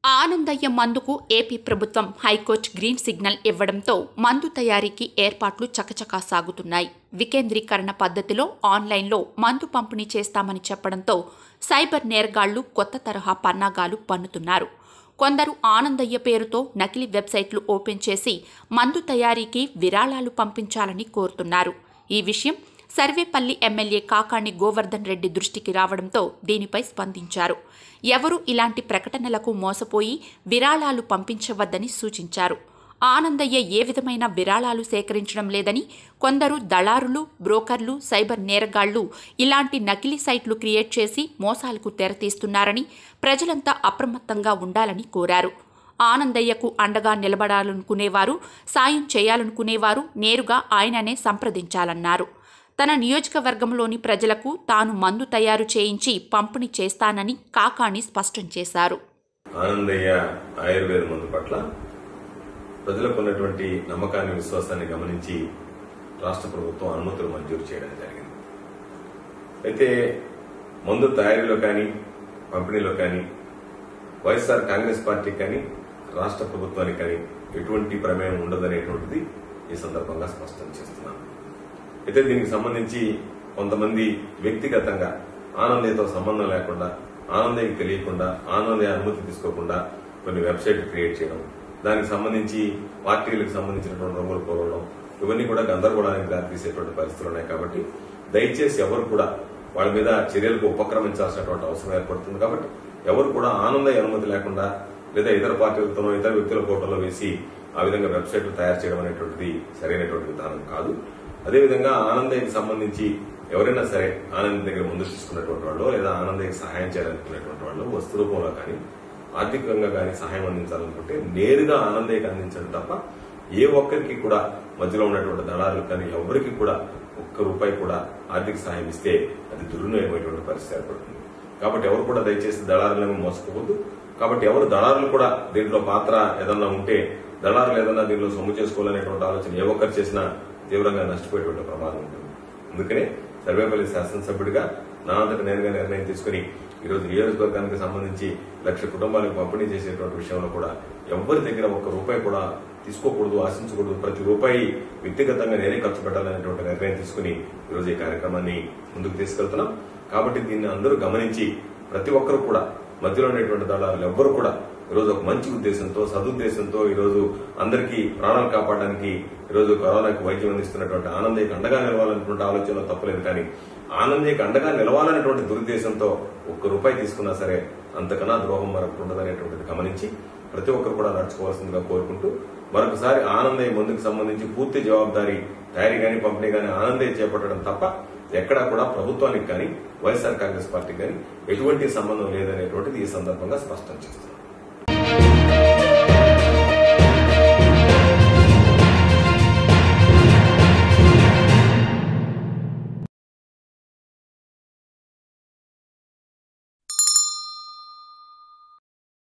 ఆనందయ్య మందుకు ఏపీ ప్రభుత్వం high court green signal ఇవ్వడంతో మందు తయారీకి ఏర్పాట్లు చకచకా సాగుతున్నాయి వికేంద్రీకరణ పద్ధతిలో ఆన్లైన్లో మందు పంపిణీ చేస్తామని చెప్పడంతో సైబర్ నేరగాళ్లు కొత్త తరహా పన్నాగాలు పన్నుతున్నారు కొందరు ఆనందయ్య పేరుతో నకిలీ వెబ్సైట్లు ఓపెన్ చేసి మందు తయారీకి విరాళాలు పంపించాలని కోరుతున్నారు ఈ విషయం సర్వేపల్లి ఎమ్మెల్యే కాకాణి గోవర్ధన్ రెడ్డి దృష్టికి రావడంతో దీనిపై స్పందించారు ఎవరు ఇలాంటి ప్రకటనలకు మోసపోయి విరాళాలు పంపించవద్దని సూచించారు ఆనందయ్య ఏ విధమైన విరాళాలు సేకరించడం లేదని కొందరు దళారులు బ్రోకర్లు సైబర్ నేరగాళ్లు ఇలాంటి నకిలీ సైట్లు క్రియేట్ చేసి మోసాలకు తెరతీస్తున్నారని ప్రజలంతా అప్రమత్తంగా ఉండాలని కోరారు ఆనందయ్యకు అండగా నిలబడాలనుకునేవారు సాయం చేయాలనుకునేవారు నేరుగా ఆయననే సంప్రదించాలన్నారు తన నియోజకవర్గంలోని ప్రజలకు తాను మందు తయారు చేయించి పంపిణీ చేస్తానని కాకాణి స్పష్టం చేశారు ఆనందయ్య ఆయుర్వేద మందు పట్ల ప్రజలకు ఉన్నటువంటి నమ్మకాన్ని విశ్వాసాన్ని గమనించి రాష్ట్ర ప్రభుత్వం అనుమతులు మంజూరు చేయడం జరిగింది అయితే మందు తయారీలో కానీ పంపిణీలో కానీ వైఎస్ఆర్ కాంగ్రెస్ పార్టీ కానీ రాష్ట్ర ప్రభుత్వానికి కానీ ఎటువంటి ప్రమేయం ఉండదనేటువంటిది ఈ సందర్భంగా స్పష్టం చేస్తున్నాను అయితే దీనికి సంబంధించి కొంతమంది వ్యక్తిగతంగా ఆనందయ్యతో సంబంధం లేకుండా ఆనందయ్యకి తెలియకుండా ఆనందయ్య అనుమతి తీసుకోకుండా కొన్ని వెబ్సైట్ క్రియేట్ చేయడం దానికి సంబంధించి పార్టీలకు సంబంధించినటువంటి రంగులు కోరడం ఇవన్నీ కూడా గందరగోళానికి దారితీసేటువంటి పరిస్థితులు ఉన్నాయి కాబట్టి దయచేసి ఎవరు కూడా వాళ్ళ మీద చర్యలకు ఉపక్రమించాల్సినటువంటి అవసరం ఏర్పడుతుంది కాబట్టి ఎవరు కూడా ఆనందయ్య అనుమతి లేకుండా లేదా ఇతర పార్టీలతోనో ఇతర వ్యక్తుల ఫోటోలో వేసి ఆ విధంగా వెబ్సైట్లు తయారు చేయడం అనేటువంటిది సరైనటువంటి విధానం కాదు అదేవిధంగా ఆనందయ్యకి సంబంధించి ఎవరైనా సరే ఆనంద్ దగ్గర ముందు తీసుకున్నటువంటి వాళ్ళు లేదా ఆనందయ్యకి సహాయం చేయాలనుకునేటువంటి వాళ్ళు వస్తు రూపంలో కానీ ఆర్థికంగా కానీ సహాయం అందించాలనుకుంటే నేరుగా ఆనందయ్యకి అందించడం తప్ప ఏ ఒక్కరికి కూడా మధ్యలో ఉన్నటువంటి దళారులు కానీ ఎవరికి కూడా ఒక్క రూపాయి కూడా ఆర్థిక సహాయం ఇస్తే అది దుర్వినియోగమైనటువంటి పరిస్థితి ఏర్పడుతుంది కాబట్టి ఎవరు కూడా దయచేసి దళారులను మోసపోవద్దు కాబట్టి ఎవరు దళారులు కూడా దీంట్లో పాత్ర ఏదన్నా ఉంటే దళారులు ఏదన్నా దీంట్లో సొమ్ము చేసుకోవాలనేటువంటి ఆలోచన ఏ ఒక్కరు చేసినా తీవ్రంగా నష్టపోయేటువంటి ప్రమాదం ఉంటుంది అందుకనే సర్వేపల్లి శాసనసభ్యుడిగా నా అంతట నేరుగా నిర్ణయం తీసుకుని ఈరోజు నియోజకవర్గానికి సంబంధించి లక్ష కుటుంబాలకు పంపిణీ చేసేటువంటి విషయంలో కూడా ఎవరి దగ్గర ఒక్క రూపాయి కూడా తీసుకోకూడదు ఆశించకూడదు ప్రతి రూపాయి వ్యక్తిగతంగా నేనే ఖర్చు పెట్టాలనేటువంటి నిర్ణయం తీసుకుని ఈరోజు ఈ కార్యక్రమాన్ని ముందుకు తీసుకెళ్తున్నాం కాబట్టి దీన్ని అందరూ గమనించి ప్రతి ఒక్కరు కూడా మధ్యలో ఉండేటువంటి దళారులు ఎవ్వరు కూడా ఈరోజు ఒక మంచి ఉద్దేశంతో సదుద్దేశంతో ఈరోజు అందరికీ ప్రాణాలు కాపాడడానికి ఈరోజు కరోనాకు వైద్యం అందిస్తున్నటువంటి ఆనందయ్యకి అండగా నిలవాలన్నటువంటి ఆలోచనలో తప్పలేదు కానీ ఆనందయ్యకి అండగా నిలవాలనేటువంటి దురుద్దేశంతో ఒక్క రూపాయి తీసుకున్నా సరే అంతకన్నా ద్రోహం మరొకటి ఉండదనేటువంటిది గమనించి ప్రతి ఒక్కరు కూడా నడుచుకోవాల్సిందిగా కోరుకుంటూ మరొకసారి ఆనందయ్య ముందుకు సంబంధించి పూర్తి జవాబాదారీ తయారీ కానీ పంపిణీ కానీ ఆనందయ్య చేపట్టడం తప్ప ఎక్కడా కూడా ప్రభుత్వానికి కానీ వైఎస్ఆర్ కాంగ్రెస్ పార్టీకి కానీ ఎటువంటి సంబంధం లేదనేటువంటిది ఈ సందర్భంగా స్పష్టం చేస్తున్నాం